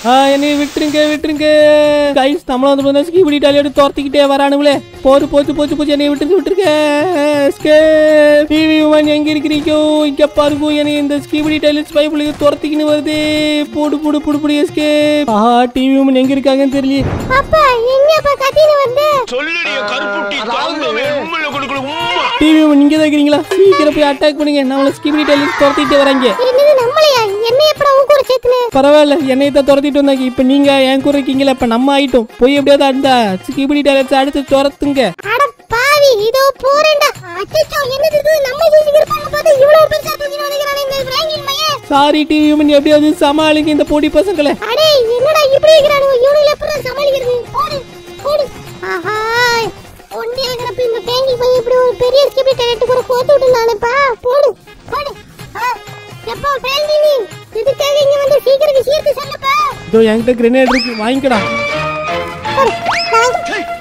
ஆ, என்னைய விட்டுருங்க விட்டுருங்க கைஸ் நம்மள வந்து பார்த்தா ஸ்கீபடி டாலியோட துரத்திக்கிட்டே வரானுங்களே போது போச்சு போச்சு போச்சு என்னைய விட்டுருங்க விட்டுருங்க டிவி உமன் எங்க இருக்கிறீங்கோ இங்க பாருங்க என்னை இந்த ஸ்கீபடி டாய்லெட் பைப்புளுக்கு துரத்திக்கின்னு வருது போடு போடு போடு போடு எஸ்கே ஆஹா டிவி உமன் எங்க இருக்காங்கன்னு தெரியல அப்பா எங்கப்பா கத்தின்னு வந்து சொல்லுடைய கருப்புட்டி தாங்கவே உண்மையில கொடுக்கல உம்மா டிவி உமன் நீங்க தான் இருக்கிறீங்களா சீக்கிரம் போய் அட்டாக் பண்ணுங்க நம்மள ஸ்கீபடி டாய்லெட் துரத்திட்டு வராங்க என்னது நம்மளையா என்ன எப்படா உன் கூட சேர்த்துன பரவாயில்ல என்னை தான் துரத்திட்டு வந்தாங்க இப்போ நீங்க என் கூட இருக்கீங்களா இப்போ நம்ம ஆயிட்டோம் போய் எப்படியாவது அந்த ஸ்கீபடி டாய்லெட்ஸ் அடுத்து துரத்துங்க அட பாவி இதோ போறேன்டா அச்சச்சோ என்னது இது நம்ம யோசிக்கிறப்பாங்க பார்த்து இவ்வளவு பெருசா தூக்கிட்டு வந்துக்கிறானே இந்த பிராங்கின் பையன் சாரி டிவி உமன் எப்படியாவது சமாளிங்க இந்த போடி பசங்களை அடே என்னடா இப்படி இருக்கிறானுங்க இவனுல எப்படா சமாளிக்கிறது போடு போடு ஆஹா ஒண்டே இருக்கிறப்ப இந்த பேங்கி பையன் இப்படி ஒரு பெரிய ஸ்கிப்பி டேரக்ட் கூட கோத்து விட்டுனானேப்பா போடு போடு ஆ, எப்பா பேங்கி நீ இதுக்காக இங்க வந்து சீக்கிரம் சீர்த்து சொல்லுப்பா இதோ என்கிட்ட கிரெனேட் இருக்கு வாங்கிக்கடா போடு, வாங்க.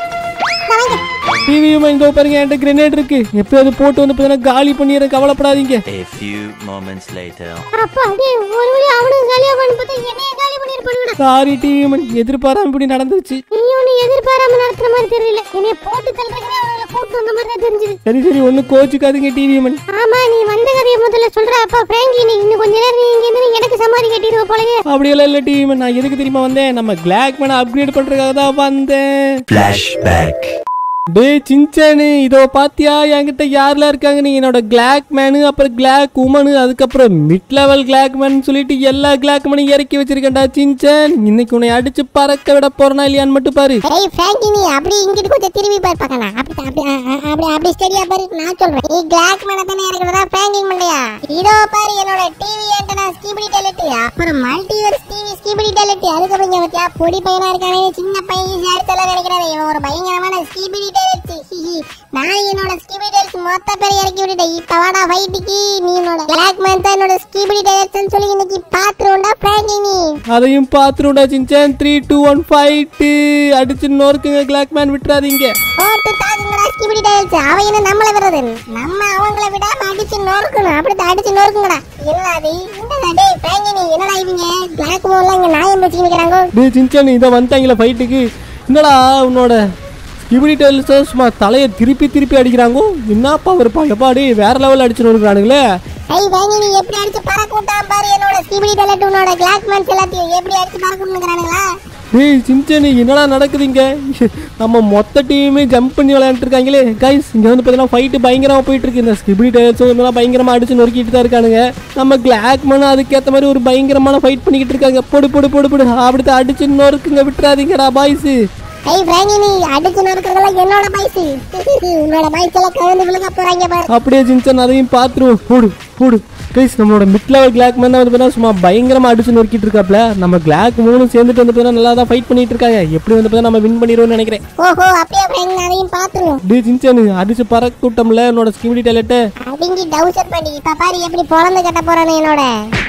வாங்க. டிவி உமன் இதோ பாருங்க என்கிட்ட கிரெனேட் இருக்கு எப்படியாவது போட்டு வந்து பார்த்தீங்கன்னா காலி பண்ணிடுற கவலைப்படாதீங்க A few moments later. அப்பா டேய் ஒரு வழி அவனும் காலியா பண்ணி பார்த்தா என்னைய காலி பண்ணிருப்பானுடா சாரி டிவி உமன் எதிர்பாராம இப்படி நடந்துச்சு நீ ஒண்ணு எதிர்பாராம நடத்துற மாதிரி தெரியல என்னைய போட்டு தள்ளுறதுக்கு அவனுங்களை கூட்டு வந்த மாதிரி தான் தெரிஞ்சது சரி சரி ஒன்றும் கோச்சுக்காதீங்க டிவி உமன் ஆமா நீ வந்த கதையை முதல்ல சொல்ற அப்பா பிராங்கி நீ இன்னும் கொஞ்ச நேரம் நீ இங்க இருந்து எனக்கு சமாதி கட்டிடுவ போலவே அப்படியெல்லாம் இல்லை டிவி உமன் நான் எதுக்கு தெரியுமா வந்தேன் நம்ம கிளாக் மேனை அப்கிரேட் பண்றதுக்காக தான் வந்தேன் Flashback. டேய் சின்சானு இதோ பாத்தியா என்கிட்ட யாரெல்லாம் இருக்காங்க நீ என்னோட கிளாக் மேனு அப்புறம் கிளாக் உமனு அதுக்கப்புறம் மிட் லெவல் கிளாக் மேன் சொல்லிட்டு எல்லா கிளாக் மேனும் இறக்கி வச்சிருக்கேன்டா சின்சான் இன்னைக்கு உன்னை அடிச்சு பறக்க விட போறனா இல்லையான்னு மட்டும் பாரு ஏய் பிராங்கி நீ அப்படி இங்கிட்டு கொஞ்சம் திரும்பி பாரு பார்க்கலாம் அப்படி அப்படி அ, அ, அப்படி அப்படி ஸ்டடியா பாரு நான் சொல்றேன் நீ கிளாக் மேல தானே இருக்கிறதா பிராங்கிங் பண்ணலையா இதோ பாரு என்னோட டிவி ஆண்டனா ஸ்கீபிடி டாய்லெட் அப்புறம் மல்டிவர்ஸ் டிவி ஸ்கீபிடி டாய்லெட் அதுக்கப்புறம் இங்க பாத்தியா பொடி பையனா இருக்கானே சின்ன பையன் ஈஸியா எடுத்தலாம் நினைக்கிறாரு இவன் ஒரு பயங்கரமான ஸ்கீபிடி டாய்லெட் நான் என்னோட ஸ்கீபிடி டாய்லெட் மொத்த பேரை இறக்கி விட்டுட்டேன் இப்ப வாடா ஃபைட்டுக்கு நீ என்னோட பிளாக் மேன் தான் என்னோட ஸ்கீபிடி டாய்லெட்ஸ் சொல்லி இன்னைக்கு பாத்துருவோம்டா பிராங்கிங் நீ அதையும் பார்த்துருடா Shinchan three two one fight அடிச்சு நோருக்குங்க கிளாக் மேன் விட்டுறாதீங்க போட்டு தாக்குங்கடா ஸ்கிபிடி டைல்ஸ் அவன் என்ன நம்மள விடுறது நம்ம அவங்கள விடாம அடிச்சு நொறுக்கணும் அப்படி அடிச்சு நொறுக்குங்கடா என்னடா அது என்னடா டேய் பிராங்கினி என்னடா இவங்க பிளாக் மோன்ல இங்க நாயம் வச்சு நிக்கிறாங்க டேய் சின்சான் இதை வந்துட்டாங்களே ஃபைட்டுக்கு என்னடா உன்னோட இப்படி டெல்ஸ் சும்மா தலையை திருப்பி திருப்பி அடிக்கிறாங்க என்ன பவர் எப்பா டேய் வேற லெவல் அடிச்சு நோருக்குறானுங்களே ஐய் பிராங்கினி எப்படி அடிச்சு பறக்க விட்டான் பாரு என்னோட ஸ்கிபிடி டைலட் உன்னோட கிளாக் மேன்ஸ் எல்லாத்தையும் எப்படி அடிச்சு பறக்க விட்டுக்கிறானுங்களா டேய் சின்சான் என்னடா நடக்குதுங்க நம்ம மொத்த டீமுமே ஜம்ப் பண்ணி விளையாண்டுட்டு இருக்காங்களே கைஸ் இங்க வந்து பார்த்தீங்கன்னா ஃபைட்டு பயங்கரமா போயிட்டு இருக்கு இந்த ஸ்கிபிடி டயர்ஸ் இதெல்லாம் பயங்கரமா அடிச்சு நொறுக்கிட்டு தான் இருக்கானுங்க நம்ம கிளாக் மனு அதுக்கேற்ற மாதிரி ஒரு பயங்கரமான ஃபைட் பண்ணிக்கிட்டு இருக்காங்க பொடு பொடு பொடு பொடு அப்படித்தான் அடிச்சு நொறுக்குங்க விட்டுறாதீங்கடா பாய்ஸ் ஐய் பிராங்கினி அடிச்சு நொறுக்கிறதெல்லாம் என்னோட பைசு உன்னோட பைஸ் எல்லாம் கலந்து விழுக போறாங்க பாரு அப்படியே சின்சான் அதையும் பார்த்துருவோம் போடு போடு கைஸ் நம்மளோட மிட் லெவல் கிளாக் மேன் வந்து பார்த்தீங்கன்னா சும்மா பயங்கரமா அடிச்சு நொறுக்கிட்டு இருக்காப்ல நம்ம கிளாக் மூணு சேர்ந்துட்டு வந்து பார்த்தீங்கன்னா நல்லா தான் ஃபைட் பண்ணிட்டு இருக்காங்க எப்படி வந்து பார்த்தீங்கன்னா நம்ம வின் பண்ணிடுவோம்னு நினைக்கிறேன் ஓஹோ அப்படியே பிராங்கினி அதையும் பாத்துருவோம் டே சின்சான் அடிச்சு பறக்க விட்டோம்ல என்னோட ஸ்கிமிடி டேலண்ட்டை அடிங்கி டவுசர் பண்ணி இப்ப பாரு எப்படி பொழந்து கட்ட போறானு என்னோட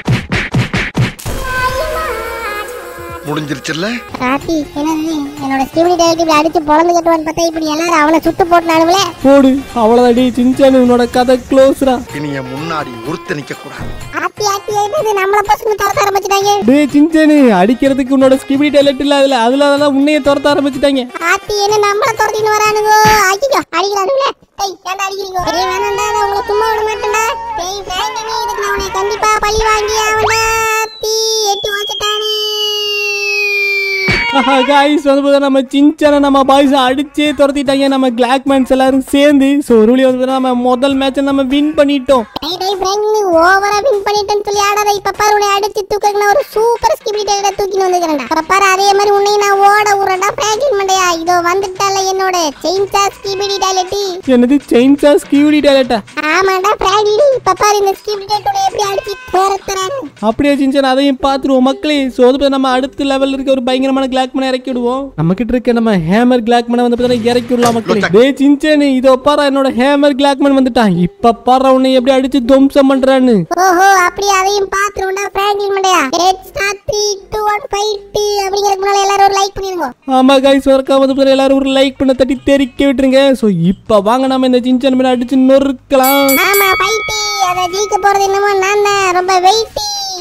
முடிஞ்சிருச்சுல்ல ராத்தி என்னது என்னோட ஸ்டீவனி டைலட் இப்படி அடிச்சு பொழந்து கட்டுவான்னு பார்த்தா இப்படி எல்லாரும் அவனை சுட்டு போட்டுனானுங்களே போடு அவ்வளோதான் டே சின்சான் உன்னோட கதை க்ளோஸ்ரா இனி என் முன்னாடி ஒருத்த நிக்க கூடாது ஆத்தி ஆத்தி என்னது நம்மள பசங்க துரத்த ஆரம்பிச்சிட்டாங்க டே சின்சானு அடிக்கிறதுக்கு உன்னோட ஸ்கிமிடி டேலண்ட் இல்ல அதுல அதுல தான் உன்னைய துரத்த ஆரம்பிச்சிட்டாங்க ஆத்தி என்ன நம்மள துரத்தின்னு வரானுங்க ஐயோ அடிக்கிறானுங்களே டேய் ஏன்டா அடிக்கிறீங்க டேய் வேணாம்டா நான் உங்களை சும்மா விட மாட்டேன்டா டேய் வேங்கனே இதுக்கு நான் உன்னை கண்டிப்பா பழி வாங்கி அவனா ஆத்தி எட்டி வச்சுட்டானே காய்ஸ் வந்து பார்த்தா நம்ம சின்சான நம்ம பாய்ஸ் அடிச்சே துரத்திட்டாங்க நம்ம கிளாக் மேன்ஸ் எல்லாரும் சேர்ந்து ஸோ ஒரு வழி வந்து பார்த்தா நம்ம முதல் மேட்சை நம்ம வின் பண்ணிட்டோம் டேய் டேய் ஃப்ரெண்ட் நீ ஓவரா வின் பண்ணிட்டேன்னு சொல்லி ஆடாத இப்ப பாரு உன்னை அடிச்சு தூக்க நான் ஒரு சூப்பர் ஸ்கிபிடி டைல தூக்கின்னு வந்துக்கிறேன்டா அப்ப பாரு அதே மாதிரி உன்னை நான் ஓட விடுறேன்டா பிராங்கின் மண்டையா இதோ வந்துட்டால என்னோட செயின்சா ஸ்கிபிடி டைலட்டி என்னது செயின்ஸா ஸ்கியூடி டேலண்டா ஆமாடா பிராங்கின் இப்ப பாரு இந்த ஸ்கிபிடி டைலட்டோட எப்படி அடிச்சு துரத்துறான்னு அப்படியே சின்சான் அதையும் பார்த்துருவோம் மக்களே ஸோ வந்து பார்த்தா நம்ம அடுத்த லெவலில் இருக்க ஒரு பயங்கரமான கிளாக் மேனை இறக்கி விடுவோம் நம்ம கிட்ட இருக்க நம்ம ஹேமர் கிளாக் மேனை வந்து பார்த்தா இறக்கி விடலாம் மக்களே டே சின்சானு இதோ பாரு என்னோட ஹேமர் கிளாக் மேன் வந்துட்டான் இப்ப பாரு உன்னை எப்படி அடிச்சு துவம்சம் பண்றான்னு ஓஹோ அப்படி அதையும் பாத்துருவோம்டா பிராங்கின் மண்டையா eight star three two one five அப்படிங்கிறதுக்கு முன்னால எல்லாரும் ஒரு லைக் பண்ணிருங்க ஆமா கைஸ் ஒர்க்கா வந்து பார்த்தா எல்லாரும் ஒரு லைக் பண்ண தட்டி தெரிக்க விட்டுருங்க ஸோ இப்போ வாங்க நம்ம இந்த சின்சான் மேனை அடிச்சு நொறுக்கலாம் ஆமா ஃபைட்டி அத ஜெயிக்க போறது என்னமோ நான் தான் ரொம்ப வெயிட்டி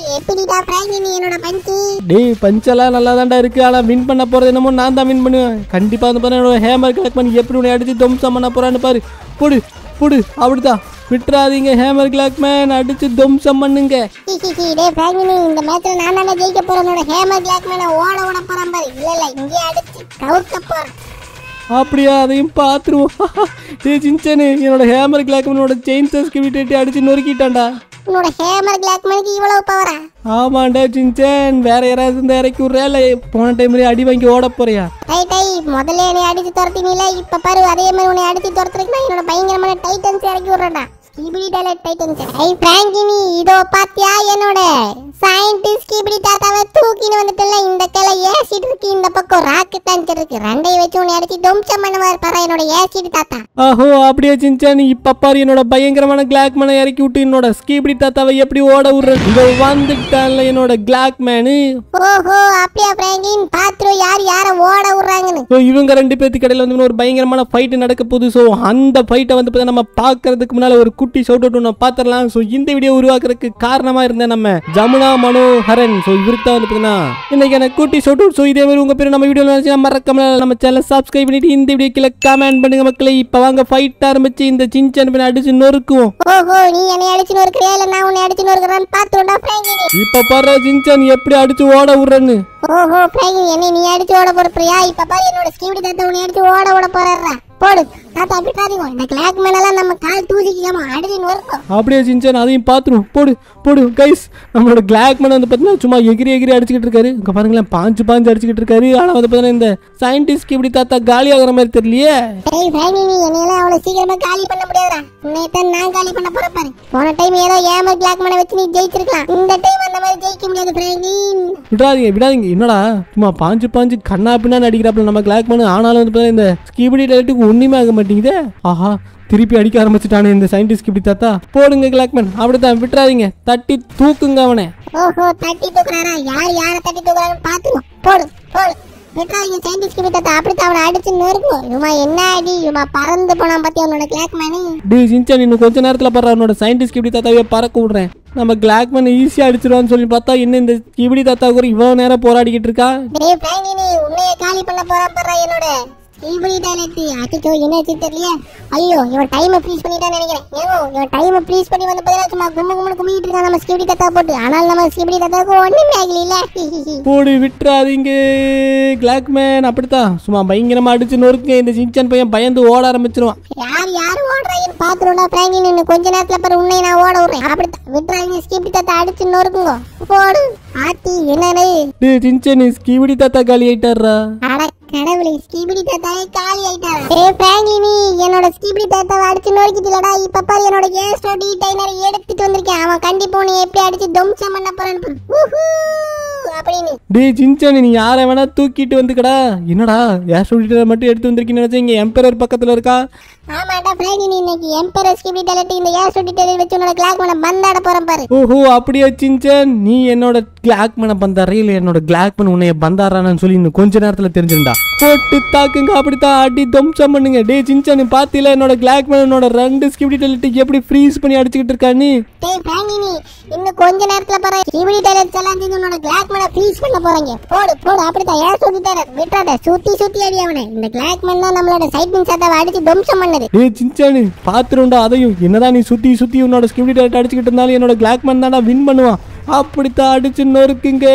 எப்படிடா பிராங்கினி என்னோட பஞ்சு டேய் பஞ்செல்லாம் நல்லா தான்டா இருக்கு ஆனா வின் பண்ண போறது என்னமோ நான் தான் வின் பண்ணுவேன் கண்டிப்பா வந்து பாரு என்னோட ஹேமர் கலெக்ட் பண்ணி எப்படி உன்னை அடிச்சு துவம்சம் பண்ண போறான்னு பாரு புடு புடு அப்படிதான் விட்டுறாதீங்க ஹேமர் கிளாக் மேன் அடிச்சு துவம்சம் பண்ணுங்க ஹிஹிஹி, டேய் பிராங்கினி இந்த மேட்ச்ல நான் தானே ஜெயிக்க போறேன் என்னோட ஹேமர் கிளாக் மேல ஓட ஓட போறேன் பாரு இல்ல இல்ல இங்கே அடிச்சு கவுக்க போறேன் அப்படியா அதையும் பார்த்துருவோம் டேய் சின்சனு என்னோட ஹேமர் கிளாக் மேனோட செயின் சஸ்க்கு விட்டுட்டு அடிச்சு நொறுக்கிட்டான்டா உன்னோட ஹேமர் கிளாக் மேனுக்கு இவ்வளவு பவரா ஆமாண்டா சின்சன் வேற யாராவது இருந்தா இறக்கி விட்றியா இல்லை போன டைம்லயே அடி வாங்கி ஓட போறியா டை டை முதல்ல என்னை அடிச்சு துரத்தினீல இப்ப பாரு அதே மாதிரி உன்னை அடிச்சு துரத்துறதுக்கு நான் என்னோட பயங்கரமான டைட்டன்ஸ் இறக்கி விடுறேன்டா ஸ்கீபிடி டைலட் டைட்டன்ஸ் ஐ பிராங்கினி இதோ பாத்தியா என்னோட சயின்டிஸ்ட் ஸ்கீபிடி தாத்தாவை தூக்கின்னு வந்துட்டல இந்த கையில ஏசிட் இருக்கு இந்த பக்கம் ராக்கெட் லான்ச்சர் இருக்கு ரெண்டையும் வச்சு உன்னை அடிச்சு தும்சம் பண்ணுவார் பாரு என்னோட ஏசிட் தாத்தா ஆஹோ அப்படியே சின்சான் இப்ப பாரு என்னோட பயங்கரமான கிளாக் மேனை இறக்கி விட்டு என்னோட ஸ்கீபிடி தாத்தாவை எப்படி ஓட விடுறது இங்க வந்துட்டான்ல என்னோட கிளாக் மேனு ஓஹோ அப்படியா பிராங்கின் பாத்துரு யார் யார ஓட விடுறாங்கன்னு ஸோ இவங்க ரெண்டு பேர்த்து கடையில் வந்து ஒரு பயங்கரமான ஃபைட்டு நடக்க போகுது ஸோ அந்த ஃபைட்டை வந்து பார்த்தா நம்ம பார்க்கறதுக்கு முன்னால் ஒரு குட்டி ஷவுட் அவுட் ஒன்று பார்த்துடலாம் ஸோ இந்த வீடியோ உருவாக்குறதுக்கு காரணமாக இருந்த நம்ம ஜமுனா மனோஹரன் ஸோ இவருக்கு தான் வந்து பார்த்தீங்கன்னா இன்னைக்கு எனக்கு குட்டி ஷவுட் அவுட் ஸோ இதே மாதிரி உங்கள் பேர் நம்ம வீடியோ நினச்சா மறக்காம நம்ம சேனல் சப்ஸ்கிரைப் பண்ணிட்டு இந்த வீடியோ கீழே கமெண்ட் பண்ணுங்க மக்களே இப்போ வாங்க ஃபைட் ஆரம்பிச்சு இந்த சின்சன் பண்ணி அடிச்சு நொறுக்குவோம் ஓஹோ நீ என்னை அடிச்சுன்னு இருக்கிறியா இல்ல நான் உன்னை அடிச்சுன்னு இருக்கிறேன்னு பாத்துருடா பிராங்கினி இப்போ பாரு சின்சன் எப்படி அடிச்சு ஓட விடுறேன்னு ஓஹோ பிராங்கினி என்னை நீ அடிச்சு ஓட போறப்பியா இப்ப பாரு என்னோட ஸ்கீபிடி தாத்தா உன்னை அடிச்சு ஓட ஓட போறா போடு தாத்தா அப்படி பாருங்க இந்த கிளாக் மேலாம் நம்ம கால் தூசிக்காம அடிச்சு நொறுக்கும் அப்படியே சின்சன் அதையும் பார்த்துரும் போடு போடு கைஸ் நம்மளோட கிளாக் மேன் வந்து பார்த்தீங்கன்னா சும்மா எகிரி எகிரி அடிச்சுக்கிட்டு இருக்காரு இங்கே பாருங்களேன் பாஞ்சு பாஞ்சு அடிச்சுக்கிட்டு இருக்காரு ஆனால் வந்து பார்த்தீங்கன்னா இந்த சயின்டிஸ்ட்க்கு இப்படி தாத்தா காலி ஆகுற மாதிரி தெரியலையே டேய் பிராங்கினி என்னையெல்லாம் அவ்வளவு சீக்கிரமா காலி பண்ண முடியாதுடா உன்னைத்தான் நான் காலி பண்ண போற பாரு போன டைம் ஏதோ ஏமர் கிளாக் மேன வச்சு நீ ஜெயிச்சிருக்கலாம் இந்த டைம் அந்த மாதிரி ஜெயிக்க முடியாது பிராங்கின் விடாதீங்க விடாதீங்க என்னடா சும்மா பாஞ்சு பாஞ்சு கண்ணா பின்னான்னு அடிக்கிறாப்புல நம்ம கிளாக் மேன் ஆனாலும் வந்து பார்த்தீங்கன்னா இந்த ஸ்கீபடி டைலட்டுக்கு ஒன்றுமே ஆக மாட்டேங்குதே ஆஹா திருப்பி அடிக்க ஆரம்பிச்சிட்டானே இந்த சயின்டிஸ்ட் இப்படி தாத்தா போடுங்க கிளாக்மேன் அப்படித்தான் விட்டுறாதீங்க தட்டி தூக்குங்க அவனை ஓஹோ தட்டி தூக்குறாரா யார் யார தட்டி தூக்குறான்னு பாத்துருவோம் போடு போடு விட்டுறாங்க சயின்டிஸ்ட் கிட்ட தாத்தா அப்படித்தான் அவனை அடிச்சு நொறுக்கும் இவமா என்ன அடி இவமா பறந்து போனான் பத்தி அவனோட கிளாக் மேனு டே சின்சான் இன்னும் கொஞ்ச நேரத்தில் பாரு அவனோட சயின்டிஸ்ட் இப்படி தாத்தாவே பறக்க விடுறேன் நம்ம கிளாக்மேன் ஈஸியாக அடிச்சிருவான்னு சொல்லி பார்த்தா இன்னும் இந்த இப்படி தாத்தா கூட இவ்வளோ நேரம் போராடிக்கிட்டு இருக்கா டேய் பிராங்கினி உன்னைய காலி பண்ண போறான் பாரு என்னோட இப்படி டைலட் அச்சோ என்ன தெரியல ஐயோ இவன் டைமை ப்ளீஸ் பண்ணிட்டான்னு நினைக்கிறேன் ஏவோ இவன் டைமை ப்ளீஸ் பண்ணி வந்து பதிலா சும்மா கும்மு கும்முன்னு கும்பிட்டு இருக்கான் நம்ம ஸ்கிபிடி தாத்தா போட்டு ஆனால் நம்ம ஸ்கிபிடி தாத்தாவுக்கு ஒண்ணுமே ஆகல போடு விட்டுறாதீங்க கிளாக்மேன் அப்படித்தான் சும்மா பயங்கரமாக அடிச்சு நொறுக்குங்க இந்த சின்சான் பையன் பயந்து ஓட ஆரம்பிச்சிருவான் யார் யார் ஓடுறாங்கன்னு பாத்துருடா பிராங்கின் இன்னும் கொஞ்ச நேரத்துல பாரு உன்னை நான் ஓட விடுறேன் அப்படித்தான் விட்டுறாங்க ஸ்கிபிடி தாத்தா அடிச்சு நொறுக்குங்க போடு ஆத்தி என்னது டே சின்சான் ஸ்கீபடி தாத்தா காலி ஆயிட்டாரா அட கடவுளே ஸ்கீபிடி தாத்தாவே காலி ஆயிட்டாரா ஏ பிராங்கினி என்னோட ஸ்கீபிடி தாத்தாவை அடிச்சு நொறுக்கிட்டுலடா இப்ப பாரு என்னோட ஏஸ்டோ டி டைனர் எடுத்துட்டு வந்திருக்கேன் அவன் கண்டிப்பா உன்னை எப்படி அடிச்சு தும்சம் பண்ண போறான்னு பாரு. ஊஹூ, அப்படின்னு டே சின்சான் நீ யாரை வேணா தூக்கிட்டு வந்துக்கடா என்னடா ஏர் சொல்லிட்டு மட்டும் எடுத்து வந்திருக்கீங்கன்னு நினைச்சா இங்க எம்பரர் பக்கத்துல இருக்கா ஆமாடா பிராங்கினி இன்னைக்கு எம்பரர் ஸ்கிபிடி டைலட் இந்த ஏஸ்டோ டி டைனர் வச்சு உன்னோட கிளாக் மேல பந்தாட போறேன் பாரு ஓஹோ அப்படியா சின்சான் நீ என்னோட கிளாக் பண்ண பந்தாரே இல்லை என்னோட கிளாக் பண்ண உன்னைய பந்தாரான்னு சொல்லி இன்னும் கொஞ்ச நேரத்துல தெரிஞ்சிருந்தா போட்டு தாக்குங்க அப்படித்தான் அடி தம்சம் பண்ணுங்க டே சின்சான் நீ பாத்தில என்னோட கிளாக் மேன் என்னோட ரெண்டு ஸ்கிப்டி டெலிட்டு எப்படி ஃப்ரீஸ் பண்ணி அடிச்சுக்கிட்டு இருக்கான்னு டேய் பிராங்கினி இன்னும் கொஞ்ச நேரத்துல பாரு ஸ்கிபிடி டைலட் எல்லாம் சேர்ந்து உன்னோட கிளாக் மேல ஃப்ரீஸ் பண்ண போறாங்க போடு போடு அப்படித்தான் ஏஸ்டோ டி டைனர் விட்டாத சுத்தி சுத்தி அடி அவனை இந்த கிளாக் மேன் தான் நம்மளோட சைட்மின் சத்தாவை அடிச்சு தும்சம் பண்ணது டே சின்சானு பாத்துருண்டா அதையும் என்னதான் நீ சுத்தி சுத்தி உன்னோட ஸ்கிப்டி டெலிட் அடிச்சுக்கிட்டு இருந்தாலும் என்னோட கிளாக் மேன் தான்டா வின் பண்ணுவான் அப்படித்தான் அடிச்சு நொறுக்குங்க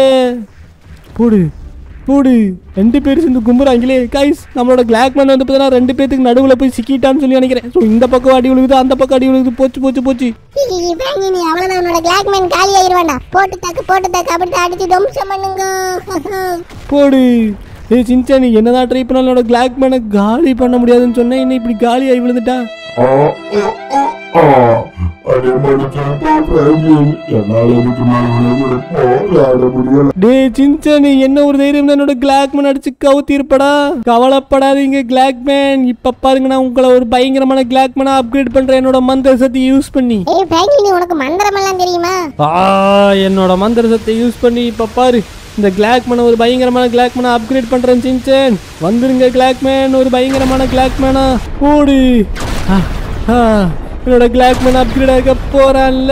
போடு போடு ரெண்டு பேரும் சேர்ந்து கும்புறாங்களே கைஸ் நம்மளோட கிளாக் மேன் வந்து பார்த்தீங்கன்னா ரெண்டு பேத்துக்கு நடுவில் போய் சிக்கிட்டான்னு சொல்லி நினைக்கிறேன் ஸோ இந்த பக்கம் அடி விழுகுது அந்த பக்கம் அடி விழுகுது போச்சு போச்சு போச்சு ஹிஹிஹி, பிராங்கினி அவ்வளவுதான் உன்னோட கிளாக் மேன் காலி ஆயிருவான்டா போட்டு தாக்கு போட்டு தாக்கு அப்படித்தான் அடிச்சு தும்சம் பண்ணுங்க போடு ஏய் சின்சா நீ என்னதான் ட்ரை பண்ணாலும் என்னோட கிளாக் மேனை காலி பண்ண முடியாதுன்னு சொன்னேன் என்ன இப்படி காலி ஆகி விழுந்துட்டா அதே மாதிரி என்னால இதுக்கு மேல போராட முடியல டே சின்சா நீ என்ன ஒரு தைரியம் என்னோட கிளாக் மேன் அடிச்சு கவுத்தி இருப்படா கவலைப்படாதீங்க கிளாக் மேன் இப்ப பாருங்க நான் உங்களை ஒரு பயங்கரமான கிளாக் மேனா அப்கிரேட் பண்றேன் என்னோட மந்திர சக்தி யூஸ் பண்ணி ஏய் பிராங்கினி உனக்கு மந்திரம் எல்லாம் தெரியுமா ஆ என்னோட மந்திர சக்தியை யூஸ் பண்ணி இப்ப பாரு இந்த கிளாக் மேனை ஒரு பயங்கரமான கிளாக் மேனை அப்கிரேட் பண்றேன் சின்சன் வந்துருங்க கிளாக் மேன் ஒரு பயங்கரமான கிளாக் மேனா ஓடு ஆ, ஆ. என்னோட கிளாக் மேன் அப்கிரேட் ஆக போறான்ல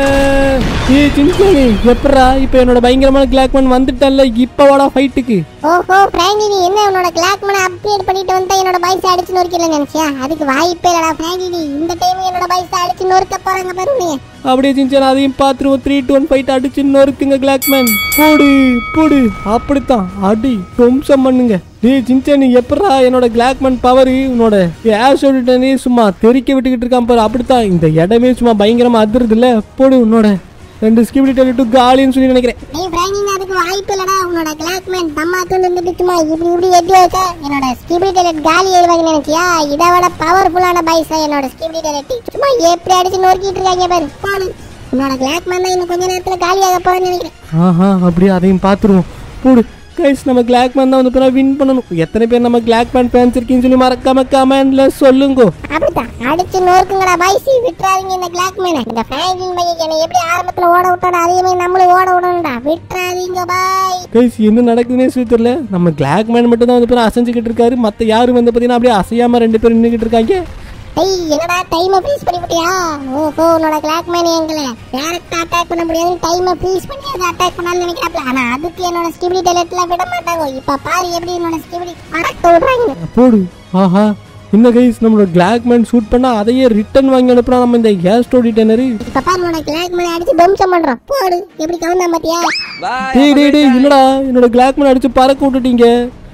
ஏய் சின்சானி எப்படா இப்போ என்னோட பயங்கரமான கிளாக் மேன் வந்துட்டான்ல இப்போ வாடா ஃபைட்டுக்கு ஓஹோ பிராங்கி நீ என்ன உன்னோட கிளாக் மேன அப்கிரேட் பண்ணிட்டு வந்தா என்னோட பைஸ் அடிச்சு நொறுக்கல நினைச்சியா அதுக்கு வாய்ப்பே இல்லடா பிராங்கி நீ இந்த டைம் என்னோட பைஸ் அடிச்சு நொறுக்க போறாங்க பாரு நீ அப்படியே சின்சான் அதையும் பார்த்துருவோம் த்ரீ டூ ஒன் ஃபைட் அடிச்சு நொறுக்குங்க கிளாக் மேன் போடு போடு அப்படித்தான் அடி துவம்சம் பண்ணுங்க டேய் சின்சான் நீ எப்படா என்னோட கிளாக் மேன் பவர் உன்னோட ஏர் சொல்லிட்டே சும்மா தெறிக்க விட்டுக்கிட்டு இருக்கான் பாரு அப்படித்தான் இந்த இடமே சும்மா பயங்கரமா அதிருது இல்ல போடு உன்னோட ரெண்டு ஸ்கிபிடி டெலிட்டு காலின்னு சொல்லி நினைக்கிறேன் டேய் பிராங்கி நீ அதுக்கு வாய்ப்பு இல்லடா உன்னோட கிளாக் மேன் தம்மா தூண்டு வந்துட்டு சும்மா இப்படி இப்படி எட்டி வச்சா என்னோட ஸ்கிபிடி டெலட் காலி ஆயிடுவாங்க நினைச்சியா இதை விட பவர்ஃபுல்லான பைஸா என்னோட ஸ்கிபிடி டெலட் சும்மா எப்படி அடிச்சு நொறுக்கிட்டு இருக்காங்க பாரு பாரு உன்னோட கிளாக் மேன் தான் இன்னும் கொஞ்ச நேரத்துல காலியாக போறேன்னு நினைக்கிறேன் ஆஹா அப்படியே அதையும் பார்த்துருவோம் போடு கைஸ் நம்ம கிளாக் மேன் தான் வந்து வின் பண்ணணும் எத்தனை பேர் நம்ம கிளாக் மேன் ஃபேன்ஸ் இருக்கீங்கன்னு சொல்லி மறக்காம கமெண்ட்ல சொல்லுங்க அப்படித்தான் அடிச்சு நோக்குங்கடா பாய்ஸ் விட்டுறாதீங்க இந்த கிளாக் மேன இந்த பிராங்கின் பையன் என்னை எப்படி ஆரம்பத்துல ஓட விட்டாடா அதே மாதிரி நம்மளும் ஓட விடணும்டா விட்டுறாதீங்க பாய் கைஸ் என்ன நடக்குதுன்னே சொல்லி தெரியல நம்ம கிளாக் மேன் மட்டும் தான் வந்து பேர் அசைஞ்சுக்கிட்டு இருக்காரு மற்ற யாரும் வந்து பார்த்தீங்கன்னா அப்படியே அசையாம ரெண்டு பேரும் நின்றுக்கிட்டு இருக்காங்க டேய் என்னடா டைமை ஃப்ரீஸ் பண்ணி விட்டியா ஓஹோ உன்னோட கிளாக் மேன் எங்களை டேரக்டா அட்டாக் பண்ண முடியாது டைமை ஃப்ரீஸ் பண்ணி அதை அட்டாக் பண்ணாலும் நினைக்கிறாப்ல ஆனா அதுக்கு என்னோட ஸ்கிபிடி டெலட்ல விட மாட்டாங்க இப்ப பாரு எப்படி என்னோட ஸ்கிபிடி பறக்க விடுறாங்க போடு ஆஹா என்ன கைஸ் நம்மளோட கிளாக் மேன் ஷூட் பண்ணா அதையே ரிட்டர்ன் வாங்கி அனுப்புறோம் நம்ம இந்த கேஸ் ஸ்டோரி டெனரு இப்ப பாரு உன்னோட கிளாக் மேன் அடிச்சு தம்சம் பண்றோம் போடு எப்படி கவுந்தா பாத்தியா டேய் டேய் டேய் என்னடா என்னோட கிளாக் மேன் அடிச்சு பறக்க விட்டுட்டீங்க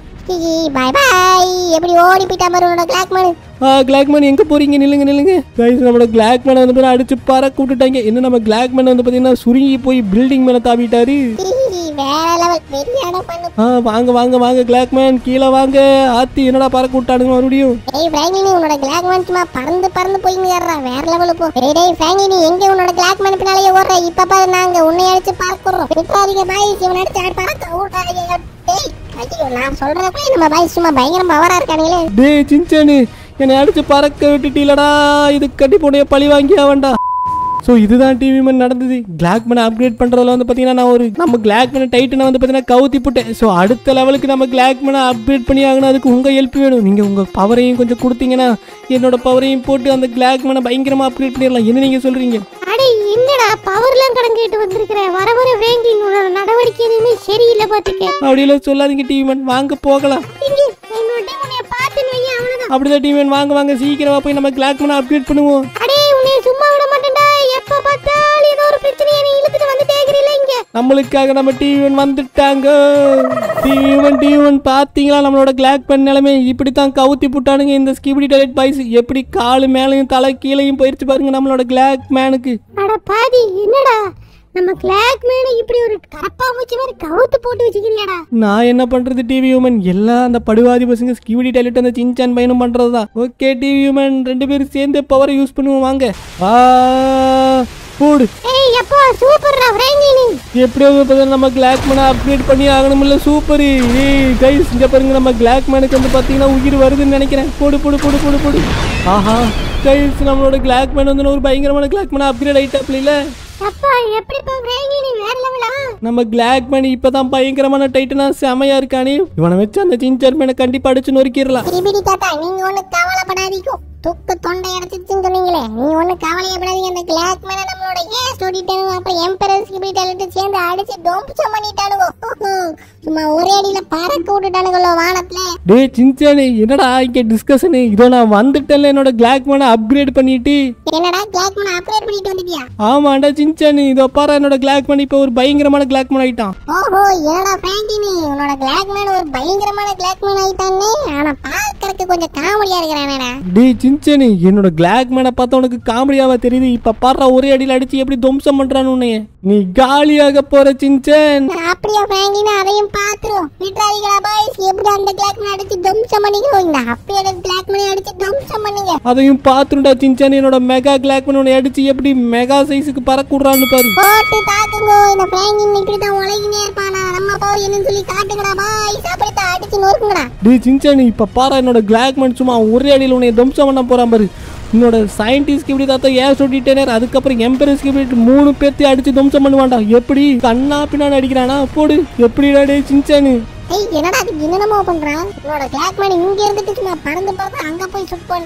பாய் பாய் எப்படி ஓடி போயிட்டா பாரு உன்னோட கிளாக் மேன் ஆ கிளாக் மேன் எங்க போறீங்க நில்லுங்க நில்லுங்க கைஸ் நம்மளோட கிளாக் மேனை வந்து பேர் அடிச்சு பறக்க விட்டுட்டாங்க என்ன நம்ம கிளாக் மேன் வந்து பார்த்தீங்கன்னா சுருங்கி போய் பில்டிங் மேலே தாவிட்டாரு வேற லெவல் வெறியான பண்ணு ஆ வாங்க வாங்க வாங்க கிளாக் மேன் கீழே வாங்க ஆத்தி என்னடா பறக்க விட்டானுங்க மறுபடியும் டேய் பிராங்கினி உன்னோட கிளாக் மேன் சும்மா பறந்து பறந்து போய் ஏறா வேற லெவலு போ டேய் டேய் பிராங்கினி எங்க உன்னோட கிளாக் மேன் பின்னாலேயே ஓடுற இப்ப பாரு நாங்க உன்னை அடிச்சு பார்க்கிறோம் விட்டுறாதீங்க பாய் இவன் அடிச்சு ஆடி பறக்க விட்றாதீங்க டேய் ஐயோ நான் சொல்றப்ப நம்ம பாய் சும்மா பயங்கர பவரா இருக்கானுங்களே டேய் சின்சானு என்னை அடிச்சு பறக்க விட்டுட்டீலடா இது கட்டி போடைய பழி வாங்கியா வேண்டாம் ஸோ இதுதான் டிவி மேன் நடந்தது கிளாக் மேனை அப்கிரேட் பண்ணுறதுல வந்து பார்த்தீங்கன்னா நான் ஒரு நம்ம கிளாக் மேனை டைட்டனை வந்து பார்த்தீங்கன்னா கவுத்தி போட்டேன் ஸோ அடுத்த லெவலுக்கு நம்ம கிளாக் மேனை அப்கிரேட் பண்ணி ஆகணும் அதுக்கு உங்கள் ஹெல்ப் வேணும் நீங்கள் உங்கள் பவரையும் கொஞ்சம் கொடுத்தீங்கன்னா என்னோட பவரையும் போட்டு அந்த கிளாக் மேனை பயங்கரமாக அப்கிரேட் பண்ணிடலாம் என்ன நீங்கள் சொல்கிறீங்க அடே என்னடா பவர்லாம் கடங்கிட்டு வந்திருக்கிற வர வர வேங்கிங் உன்னோட நடவடிக்கை எதுவுமே சரியில்லை பாத்துக்க அப்படியெல்லாம் சொல்லாதீங்க டிவி மேன் வாங்க போகலாம் இங்க என்னோட உன்னை பார்த்துன்னு வையன் அவ்வளவுதான் அப்படிதான் டிவி மேன் வாங்க வாங்க சீக்கிரமா போய் நம்ம கிளாக் மேனை அப்கிரேட் பண்ணுவோம் அடே உன்னை சும்மா விட மாட்டேன்டா எப்ப பார்த்தாலும் ஏதோ ஒரு பிரச்சனை என்னை இழுத்துட்டு வந்துட்டே இருக்கிறீல இங்க நம்மளுக்காக நம்ம டிவி வந்துட்டாங்க டிவி ஒன் டிவி ஒன் பார்த்தீங்களா நம்மளோட கிளாக் பென் நிலைமை இப்படி தான் கவுத்தி புட்டானுங்க இந்த ஸ்கிபிடி டைலட் பாய்ஸ் எப்படி காலு மேலையும் தலை கீழையும் போயிருச்சு பாருங்க நம்மளோட கிளாக் மேனுக்கு அட பாதி என்னடா நம்ம கிளாக் மேல இப்படி ஒரு கரப்பா மூச்சி மாதிரி கவுத்து போட்டு வச்சுக்கிறீடா நான் என்ன பண்றது டிவி உமன் எல்லாம் அந்த படுவாதி பசங்க ஸ்கிபிடி டைலட் அந்த சின்சான் பையனும் பண்றது தான் ஓகே டிவி உமன் ரெண்டு பேரும் சேர்ந்து பவரை யூஸ் பண்ணுவோம் வாங்க ஆ போடு ஏய் எப்போ சூப்பர்டா ஃப்ராங்கினி எப்படியாவது பார்த்தா நம்ம கிளாக் மேனை அப்கிரேட் பண்ணி ஆகணும்ல சூப்பர் ஏய் கைஸ் இங்க பாருங்க நம்ம கிளாக் மேனுக்கு வந்து பார்த்தீங்கன்னா உயிர் வருதுன்னு நினைக்கிறேன் போடு போடு போடு போடு போடு ஆஹா கைஸ் நம்மளோட கிளாக் மேன் வந்து ஒரு பயங்கரமான கிளாக் மேன் அப்கிரேட் ஆயிட்டாப்ல இல்ல அப்பா எப்படிப்பா ஃப்ராங்கினி வேற லெவலா நம்ம கிளாக் மேன் இப்பதான் பயங்கரமான டைட்டனா செமையா இருக்கானே இவனை வச்சு அந்த சின்சார் மேனை கண்டிப்பா அடிச்சு நொறுக்கிடலாம் சிபிடி தாத்தா நீங்க ஒண்ணு கவலைப்படாதீங்க துக்கு தொண்டை அடைச்சிச்சுன்னு சொன்னீங்களே நீங்க ஒண்ணு கவலையப்படாதீங்க அந்த கிளாக் மேல நம்மளோட ஏன் சொல்லிட்டானுங்க அப்புறம் எம்பரர் சிபிடி டேலண்ட் சேர்ந்து அடிச்சு டோம்சம் பண்ணிட்டானுங்க சும்மா ஒரே அடியில பறக்க விட்டுட்டானுங்களோ வானத்துல டேய் சின்சானே என்னடா இங்க டிஸ்கஷனு இதோ நான் வந்துட்டேன்ல என்னோட கிளாக் மேனை அப்கிரேட் பண்ணிட்டு என்னடா கிளாக் மேன அப்கிரேட் பண்ணிட்டு வந்துட்டியா ஆமாண்டா சின்சானு இதோ பாரு என்னோட கிளாக் மேன் இப்போ ஒரு பயங்கரமான கிளாக் மேன் ஆயிட்டான் ஓஹோ என்னடா பிராங்கினி உன்னோட கிளாக் மேன் ஒரு பயங்கரமான கிளாக் மேன் ஆயிட்டானே ஆனா பார்க்கறதுக்கு கொஞ்சம் காமெடியா இருக்கிறானேடா டேய் சின்சனு என்னோட கிளாக் மேனை பார்த்தா உனக்கு காமெடியாவா தெரியுது இப்ப பாடுற ஒரே அடியில் அடிச்சு எப்படி துவம்சம் பண்றான்னு உன்னைய நீ காலியாக போற சின்சன் அப்படியா பிராங்கினா அதையும் பாத்துரும் விட்டுறாதீங்களா பாய்ஸ் எப்படி அந்த கிளாக் மேன் அடிச்சு துவம்சம் பண்ணிக்கிறோம் இந்த அப்படியே கிளாக் மேன் அடிச்சு துவம்சம் பண்ணுங்க அதையும் பார்த்துருண்டா சின்சன் என்னோட மெகா கிளாக் மேன் உன்னை அடிச்சு எப்படி மெகா சைஸுக்கு பறக்க விடுறான்னு பாரு போட்டு தாக்குங்க இந்த பிராங்கின் இப்படிதான் உலகினே இருப்பானா நம்ம பவர் என்னன்னு சொல்லி காட்டுங்கடா பாய்ஸ் அப்படித்தான் அடிச்சு நொறுக்குங்கடா டேய் சின்சன் இப்ப பாரு என்னோட கிளாக் மேன் சும்மா ஒரே அடியில் உன்னை துவம்சம் பண்ண போறான் பாரு என்னோட சயின்டிஸ்ட் இப்படி தாத்தா ஏன் சொல்லிட்டேனர் அதுக்கப்புறம் எம்பரஸ்க்கு இப்படி மூணு பேர்த்தையும் அடிச்சு துவம்சம் பண்ணுவான்டா எப்படி கண்ணா பின்னாடி அடிக்கிறானா போடு எப்படிடா டேய் சின்சானு ஏய் என்னடா அது என்னென்னமோ பண்றான் உன்னோட கிளாக் மேன் இங்க இருந்துட்டு சும்மா பறந்து பறந்து அங்க போய் சுட் பண்றான்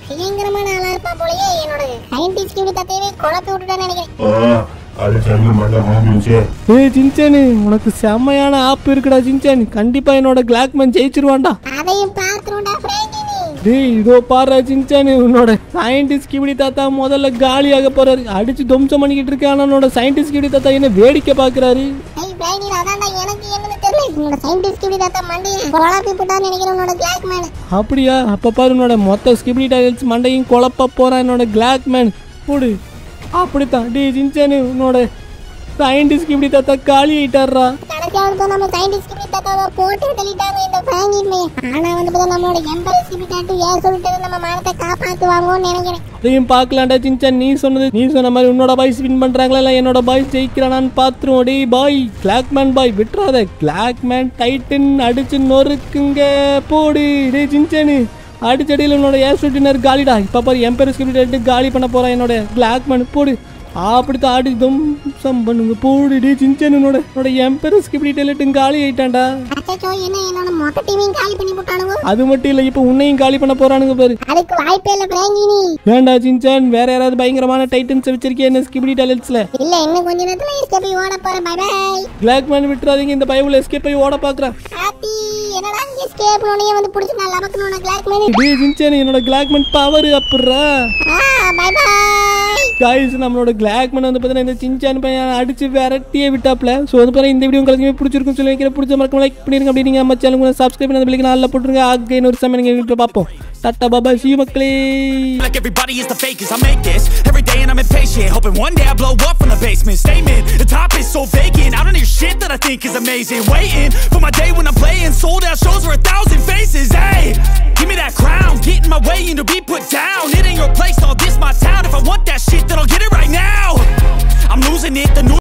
பயங்கரமான ஆளா இருப்பான் போலயே என்னோட சயின்டிஸ்ட் இப்படி தத்தையவே குழப்பி விட்டுட்டான்னு நினைக்கிறேன் ஆ, அது சொல்ல மாட்டேன் மாமிச்சே ஏய் சின்சானு உனக்கு செம்மையான ஆப் இருக்குடா சின்சான் கண்டிப்பா என்னோட கிளாக்மேன் ஜெயிச்சிருவான்டா அதையும் பார்த்துருண்டா பிராங்கி நீ டேய் இதோ பாரு சின்சானு உன்னோட சயின்டிஸ்ட் கிபிடி தாத்தா முதல்ல காலியாக போறாரு அடிச்சு துவம்சம் பண்ணிக்கிட்டு இருக்கேன் ஆனா உன்னோட சயின்டிஸ்ட் கிபிடி தாத்தா என்ன வேடிக்கை பாக்குறாரு ஏய் பிராங்கி அதான்டா எனக்கு என்னன்னு தெரியல உன்னோட சயின்டிஸ்ட் இப்படி தாத்தா மண்டையை குழப்பி விட்டான்னு நினைக்கிறேன் உன்னோட கிளாக் மேன் அப்படியா அப்ப பாரு உன்னோட மொத்த ஸ்கிபிடி டைல்ஸ் மண்டையும் குழப்ப போறான் என்னோட கிளாக் மேன் போடு அப்படித்தான் டேய் சின்சானு உன்னோட சயின்டிஸ்ட் கிபிடி தாத்தா காலி ஆயிட்டாரா கடைசியாவது நம்ம சயின்டிஸ்ட் இப்படி தாத்தாவை போட்டு தள்ளிட்டாங்க இந்த பிராங்கி ஆனா வந்து பார்த்தா நம்மளோட எம்பரஸ் இப்படி தாட்டு ஏன் சொல்லிட்டு நம்ம மானத்தை காப்பாத்துவாங்கன்னு நினைக்கிறேன் அதையும் பார்க்கலாம்டா சின்சான் நீ சொன்னது நீ சொன்ன மாதிரி உன்னோட பாய்ஸ் வின் பண்றாங்களா இல்ல என்னோட பாய்ஸ் ஜெயிக்கிறானான்னு பாத்துருவோம் டேய் பாய் கிளாக்மேன் பாய் விட்டுறாத கிளாக்மேன் டைட்டன் அடிச்சு நொறுக்குங்க போடு டேய் சின்சானு அடிச்சடியில் உன்னோட ஏர் காலிடா இப்ப பாரு எம்பர் ஸ்கிரிப்ட் காலி பண்ண போறான் என்னோட கிளாக்மேன் போடு அப்படித்தான் ஆடி தும்சம் பண்ணுங்க போடு டேய் சின்சான் உன்னோட உன்னோட எம்பர் ஸ்கிரிப்ட் டெலிட்டும் காலி ஆயிட்டான்டா அச்சோ என்ன என்னோட மொத்த டீமையும் காலி பண்ணி போட்டானுங்க அது மட்டும் இல்ல இப்ப உன்னையும் காலி பண்ண போறானுங்க பாரு அதுக்கு வாய்ப்பே இல்ல பிராங்கி நீ ஏன்டா சின்சான் வேற யாராவது பயங்கரமான டைட்டன்ஸ் வச்சிருக்கேன் என்ன ஸ்கிபிடி டேலண்ட்ஸ்ல இல்ல இன்னும் கொஞ்ச நேரத்துல எஸ்கேப் ஓட போறேன் பை பை பிளாக் மேன் விட்டுறாதீங்க இந்த பைபிள் எஸ்கேப் போய் ஓட பாக்குறேன் ஹாப்பி என்னடா எஸ்கேப் உடனே வந்து புடிச்சு நான் லபக்கணும் கிளாக் மேனி டேய் சின்சான் என்னோட கிளாக் மேன் பவர் அப்புறா ஆ பை பை காய்ஸ் நம்மளோட கிளாக் மேன் வந்து பார்த்தீங்கன்னா இந்த சின்சான் பையன் அடிச்சு விரட்டியே விட்டாப்ல ஸோ வந்து பாருங்க இந்த வீடியோ உங்களுக்கு பிடிச்சிருக்கும் சொல்லி வைக்கிற பிடிச்ச மறக்காம லைக் பண்ணிருங்க அப்படி நீங்க நம்ம சேனல் சப்ஸ்கிரைப் பண்ணி அந்த பிள்ளைங்க நல்லா போட்டுருங்க ஆக இன்னொரு சமயம் நீங்கள் பார்ப்போம் டாட்டா பாபா சி மக்களே Like everybody is the fakest. I make this every day and I'm impatient. Hoping one day I blow up from the basement. Statement, the top is so vacant. I don't hear shit that I think is amazing. Waiting for my day when I'm playing sold out shows for a thousand faces. Hey, give me that crown. Get in my way and to be put down. It ain't your place, all this my town. If I want that shit, then I'll get it right now. I'm losing it. The new